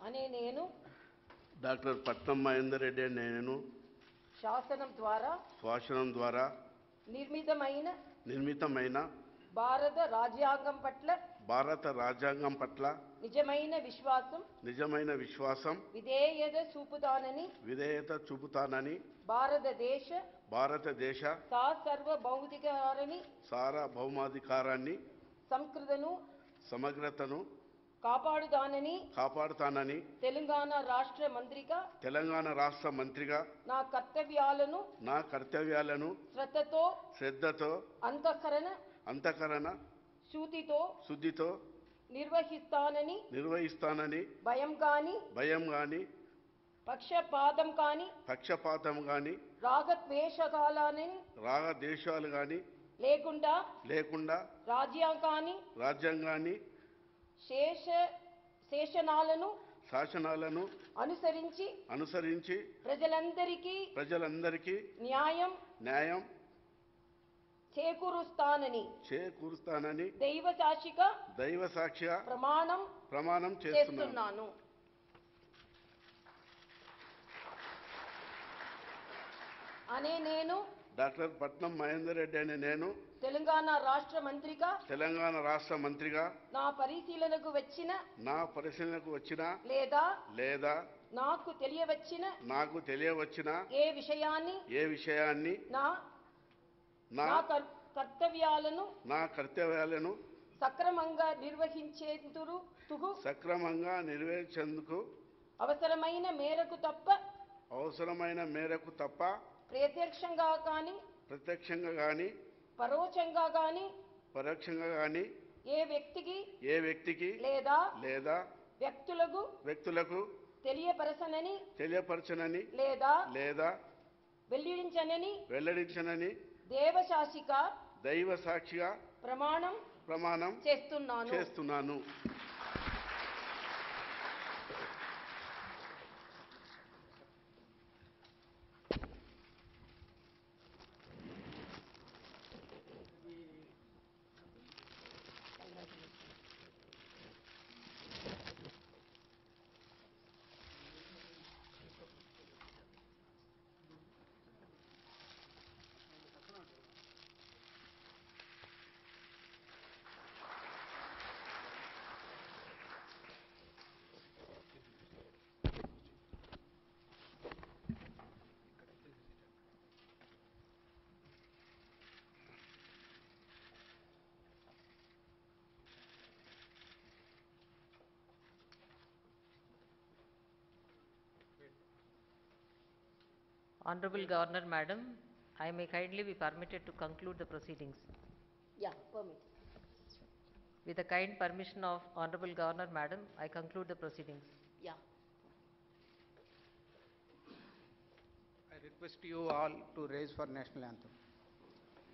అనే నేను డాక్టర్ పట్నం మహేందర్ రెడ్డి అనే నేను శాసనం ద్వారా శ్వాసనం ద్వారా నిర్మితమైన నిర్మితమైన భారత రాజ్యాంగం పట్ల భారత రాజ్యాంగం పట్ల నిజమైన విశ్వాసం నిజమైన విశ్వాసం విధేయత చూపుతానని విధేయత చూపుతానని భారతదేశ భారతదేశ సార్వభౌతికారని సార్వభౌమాధికారాన్ని సంస్కృతను సమగ్రతను కాపాడుతానని కాపాడుతానని తెలంగాణ రాష్ట్ర మంత్రిగా తెలంగాణ రాష్ట్ర మంత్రిగా నా కర్తవ్యాలను నా కర్తవ్యాలను శ్రద్ధతో శ్రద్ధతో అంతఃకరణ అంతఃకరణ శూతితో శుద్ధితో నిర్వహిస్తానని నిర్వహిస్తానని భయం కాని భయం గాని పక్షపాతం కాని పక్షపాతం గాని రాగద్వేషకాలని రాగదేశాలు గాని లేకుండా లేకుండా రాజ్యాంగాన్ని రాజ్యాంగాన్ని శేష శేషనాలను శాసనాలను అనుసరించి అనుసరించి ప్రజలందరికీ ప్రజలందరికీ న్యాయం న్యాయం చేకూరుస్తానని చేకూరుస్తానని దైవ సాక్షిగా దైవ సాక్ష్య ప్రమాణం ప్రమాణం చేస్తున్నాను చేస్తున్నాను అనే నేను డాక్టర్ పట్నం మహేందర్ రెడ్డి అనే నేను తెలంగాణ రాష్ట్ర మంత్రిగా తెలంగాణ రాష్ట్ర మంత్రిగా నా పరిశీలనకు వచ్చిన నా పరిశీలనకు వచ్చిన లేదా లేదా నాకు తెలియవచ్చిన నాకు తెలియవచ్చిన ఏ విషయాన్ని ఏ విషయాన్ని నా నా నా కర్- కర్తవ్యాలను నా కర్తవ్యాలను సక్రమంగా నిర్వహించేందుకు తుగు సక్రమంగా నెరవేర్చేందుకు అవసరమైన మేరకు తప్ప అవసరమైన మేరకు తప్ప ప్రత్యక్షంగా కానీ ప్రత్యక్షంగా కానీ పరోక్షంగా కానీ పరోక్షంగా కానీ ఏ వ్యక్తికి ఏ వ్యక్తికి లేదా లేదా వ్యక్తులకు వ్యక్తులకు తెలియపరచనని తెలియపరచనని లేదా లేదా వెల్లడించనని వెల్లడించనని దేవశాసిక దైవ సాక్షిగా ప్రమాణం ప్రమాణం చేస్తున్నాను చేస్తున్నాను Honorable Governor, Madam, I may kindly be permitted to conclude the proceedings. Yeah permit With the kind permission of Honorable Governor, Madam, I conclude the proceedings. Yeah I request you all to raise for national anthem.